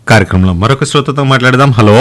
కార్యక్రమంలో మరొక శ్రోతతో మాట్లాడదాం hello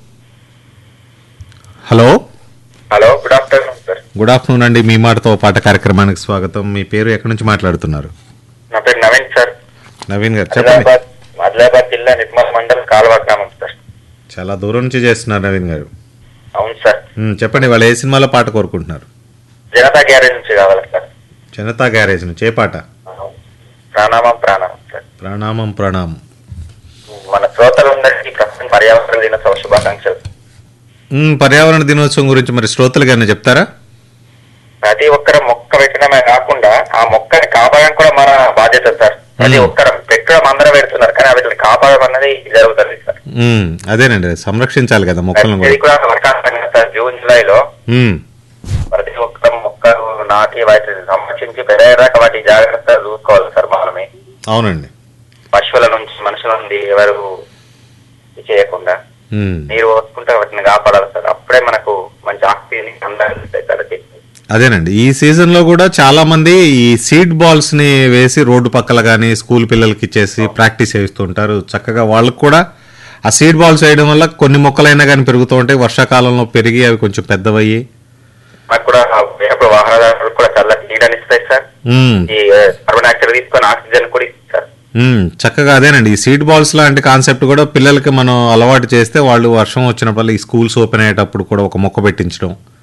hello hello good afternoon sir good afternoon అండి మీ మాటతో పాట కార్యక్రమానికి స్వాగతం మీ పేరు ఎక్కడి నుంచి మాట్లాడుతున్నారు నా పేరు నవీన్ సార్ నవీన్ గారు చెప్పండి ఆదిలాబాద్ ఆదిలాబాద్ జిల్లా నిర్మల్ మండలం కాల్వ గ్రామం సార్ చాలా దూరం నుంచి చేస్తున్నారు నవీన్ గారు అవును సార్ ఉమ్, చెప్పండి వాళ్ళు ఏ సినిమాలో పాట కోరుకుంటున్నారు జనతా గ్యారేజ్ నుంచి కావాలి సార్ జనతా గ్యారేజ్ నుంచి ఏ పాట అవును. ప్రాణామం ప్రాణామం సార్ ప్రణామం ప్రణామం మన శ్రోతలందరికీ ప్రస్తుతం పర్యావరణ దినోత్సవ శుభాకాంక్షలు ఉమ్, పర్యావరణ దినోత్సవం గురించి మరి శ్రోతలు గారిని చెప్తారా ప్రతి ఒక్కరు మొక్క పెట్టడమే కాకుండా ఆ మొక్కని కాపాడడం కూడా మన బాధ్యత సార్ ప్రతి మ్మ్. ఒక్కరం పెట్టడం అందరూ పెడుతున్నారు కానీ వీటిని కాపాడడం అన్నది జరుగుతుంది సార్ ఉమ్, అదేనండి సంరక్షించాలి కదా మొక్కలను ఇది కూడా కూడా వర్కాంతంగా సార్ జూన్ జూలైలో ఉమ్, ప్రతి ఒక్క మొక్కలు నాటి వాటిని సంరక్షించి పెరిగేదాకా వాటి జాగ్రత్త చూసుకోవాలి సార్ మనమే అవునండి పశువుల నుంచి మనుషుల నుండి ఎవరు ఇది చేయకుండా ఉమ్. నీరు పోసుకుంటే వాటిని కాపాడాలి సార్ అప్పుడే మనకు మంచి ఆక్సిజన్ అందాలి సార్ అదేనండి ఈ సీజన్ లో కూడా చాలా మంది ఈ సీడ్ బాల్స్ ని వేసి రోడ్డు పక్కల కానీ స్కూల్ పిల్లలకి ఇచ్చేసి ప్రాక్టీస్ చేస్తుంటారు చక్కగా వాళ్ళకు కూడా ఆ సీడ్ బాల్స్ వేయడం వల్ల కొన్ని మొక్కలైనా కానీ పెరుగుతూ ఉంటాయి వర్షాకాలంలో పెరిగి అవి కొంచెం పెద్దవయ్యి మనకు కూడా ఎప్పుడు వాహనదారులకు కూడా చల్లటి నీడని ఇస్తాయి సార్ ఉమ్, ఈ కార్బన్ డైఆక్సైడ్ తీసుకొని ఆక్సిజన్ కూడా ఇస్తుంది సార్ ఉమ్, చక్కగా అదేనండి ఈ సీడ్ బాల్స్ లాంటి కాన్సెప్ట్ కూడా పిల్లలకి మనం అలవాటు చేస్తే వాళ్ళు వర్షం వచ్చినప్పుడు ఈ స్కూల్స్ ఓపెన్ అయ్యేటప్పుడు కూడా ఒక మొక్క పెట్టించడం